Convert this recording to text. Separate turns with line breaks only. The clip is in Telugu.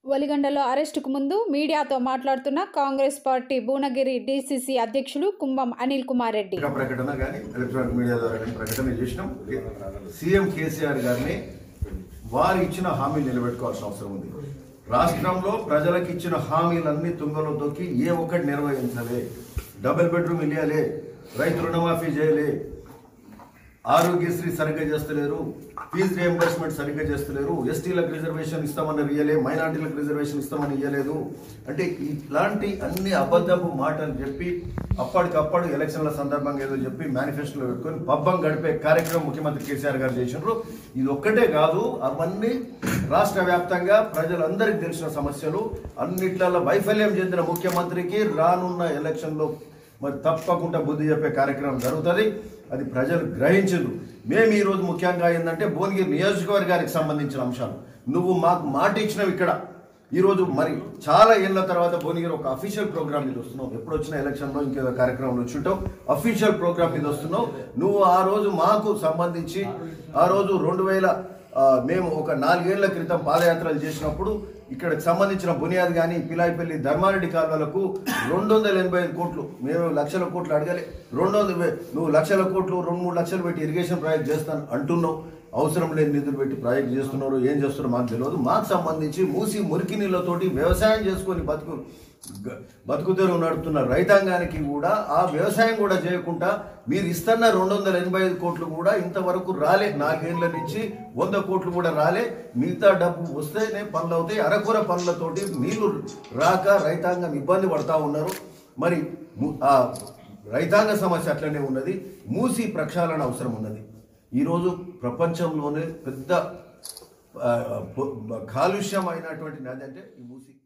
వలిగండలో అరెస్టుకు ముందు మీడియాతో మాట్లాడుతున్న కాంగ్రెస్ పార్టీ భువనగిరి డీసీసీ అధ్యక్షులు కుంభం అనిల్ కుమార్ రెడ్డి
పత్రికా ప్రకటన కానీ ఎలక్ట్రానిక్ మీడియా ద్వారా కానీ ప్రకటన చేసినాం సీఎం కేసీఆర్ గారిని వారు ఇచ్చిన హామీలు నిలబెట్టుకోవాల్సిన అవసరం ఉంది రాష్ట్రంలో ప్రజలకు ఇచ్చిన హామీలన్నీ తుంగలో తొక్కి ఏ ఒక్కటి నిర్వహించలే డబుల్ బెడ్రూమ్ ఇయ్యాలే రైతు రుణమాఫీ చేయలే ఆరోగ్యశ్రీ సరిగ్గా చేస్తలేరు ఫీజు రియంబర్స్మెంట్ సరిగ్గా చేస్తలేరు ఎస్టీలకు రిజర్వేషన్ ఇస్తామని ఇయ్యలే మైనార్టీలకు రిజర్వేషన్ ఇస్తామని ఇయ్యలేదు అంటే ఇట్లాంటి అన్ని అబద్ధపు మాటలు చెప్పి అప్పటికప్పుడు ఎలక్షన్ల సందర్భంగా ఏదో చెప్పి మేనిఫెస్టోలో పెట్టుకొని పబ్బం గడిపే కార్యక్రమం ముఖ్యమంత్రి కేసీఆర్ గారు చేసినారు ఇది ఒక్కటే కాదు అవన్నీ రాష్ట్ర వ్యాప్తంగా ప్రజలందరికీ తెలిసిన సమస్యలు అన్నిట్లలో వైఫల్యం చెందిన ముఖ్యమంత్రికి రానున్న ఎలక్షన్లో మరి తప్పకుండా బుద్ధి చెప్పే కార్యక్రమం జరుగుతుంది అది ప్రజలు గ్రహించదు మేము ఈరోజు ముఖ్యంగా ఏంటంటే భువనగిరి నియోజకవర్గానికి సంబంధించిన అంశాలు నువ్వు మాకు మాట ఇచ్చినవి ఇక్కడ ఈరోజు మరి చాలా ఏళ్ళ తర్వాత భువనగిరి ఒక అఫీషియల్ ప్రోగ్రామ్ మీద వస్తున్నావు ఎప్పుడు వచ్చిన ఎలక్షన్లో ఇంకేదో కార్యక్రమం వచ్చుంటావు అఫీషియల్ ప్రోగ్రామ్ మీద వస్తున్నావు నువ్వు ఆ రోజు మాకు సంబంధించి ఆ రోజు రెండు వేల ఆ, మేము ఒక నాలుగేళ్ల క్రితం పాదయాత్రలు చేసినప్పుడు ఇక్కడికి సంబంధించిన బునియాద్ కానీ పిలాయిపల్లి ధర్మారెడ్డి కాలువలకు రెండు వందల ఎనభై ఐదు కోట్లు మేము లక్షల కోట్లు అడగాలి రెండు వందల వే- నువ్వు లక్షల కోట్లు రెండు మూడు లక్షలు పెట్టి ఇరిగేషన్ ప్రాజెక్ట్ చేస్తాను అంటున్నావు అవసరం లేని నిధులు పెట్టి ప్రాజెక్ట్ చేస్తున్నారు ఏం చేస్తున్నారో మాకు తెలియదు మాకు సంబంధించి మూసి మురికి నీళ్ళతోటి వ్యవసాయం చేసుకొని బతుకు గ- బతుకుతెరువు నడుపుతున్న రైతాంగానికి కూడా ఆ వ్యవసాయం కూడా చేయకుండా మీరు ఇస్తున్న రెండు వందల ఎనభై ఐదు కోట్లు కూడా ఇంతవరకు రాలే నాలుగేళ్ల నుంచి వంద కోట్లు కూడా రాలే మిగతా డబ్బు వస్తేనే పనులు అవుతాయి అరకొర పనులతోటి నీళ్లు రాక రైతాంగం ఇబ్బంది పడతా ఉన్నారు మరి ము- ఆ రైతాంగ సమస్య అట్లనే ఉన్నది మూసి ప్రక్షాళన అవసరం ఉన్నది ఈరోజు ప్రపంచంలోనే పెద్ద ఆ, పొ- కాలుష్యమైనటువంటి నది అంటే ఈ మూసి